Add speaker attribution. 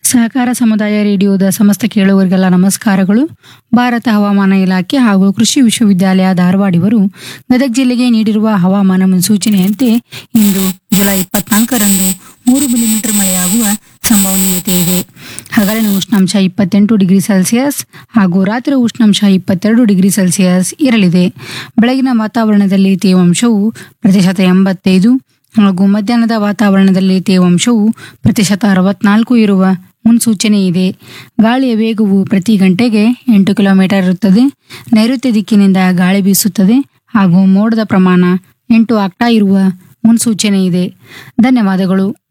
Speaker 1: ಸಹಕಾರ ಸಮುದಾಯ ರೇಡಿಯೋದ ಸಮಸ್ತ ಕೇಳುವರಿಗೆಲ್ಲ ನಮಸ್ಕಾರಗಳು ಭಾರತ ಹವಾಮಾನ ಇಲಾಖೆ ಹಾಗೂ ಕೃಷಿ ವಿಶ್ವವಿದ್ಯಾಲಯ ಧಾರವಾಡ ಇವರು ಗದಗ ಜಿಲ್ಲೆಗೆ ನೀಡಿರುವ ಹವಾಮಾನ ಮುನ್ಸೂಚನೆಯಂತೆ ಇಂದು ಜುಲೈ ಇಪ್ಪತ್ನಾಲ್ಕರಂದು ಮೂರು ಮಿಲಿಮೀಟರ್ ಮಳೆಯಾಗುವ ಸಂಭವನೀಯತೆ ಇದೆ ಹಗಲಿನ ಉಷ್ಣಾಂಶ ಇಪ್ಪತ್ತೆಂಟು ಡಿಗ್ರಿ ಸೆಲ್ಸಿಯಸ್ ಹಾಗೂ ರಾತ್ರಿ ಉಷ್ಣಾಂಶ ಇಪ್ಪತ್ತೆರಡು ಡಿಗ್ರಿ ಸೆಲ್ಸಿಯಸ್ ಇರಲಿದೆ ಬೆಳಗಿನ ವಾತಾವರಣದಲ್ಲಿ ತೇವಾಂಶವು ಪ್ರತಿಶತ ಎಂಬತ್ತೈದು ಹಾಗೂ ಮಧ್ಯಾಹ್ನದ ವಾತಾವರಣದಲ್ಲಿ ತೇವಾಂಶವು ಪ್ರತಿಶತ ಅರವತ್ನಾಲ್ಕು ಇರುವ ಮುನ್ಸೂಚನೆ ಇದೆ ಗಾಳಿಯ ವೇಗವು ಪ್ರತಿ ಗಂಟೆಗೆ ಎಂಟು ಕಿಲೋಮೀಟರ್ ಇರುತ್ತದೆ ನೈಋತ್ಯ ದಿಕ್ಕಿನಿಂದ ಗಾಳಿ ಬೀಸುತ್ತದೆ ಹಾಗೂ ಮೋಡದ ಪ್ರಮಾಣ ಎಂಟು ಆಗ್ತಾ ಇರುವ ಮುನ್ಸೂಚನೆ ಇದೆ ಧನ್ಯವಾದಗಳು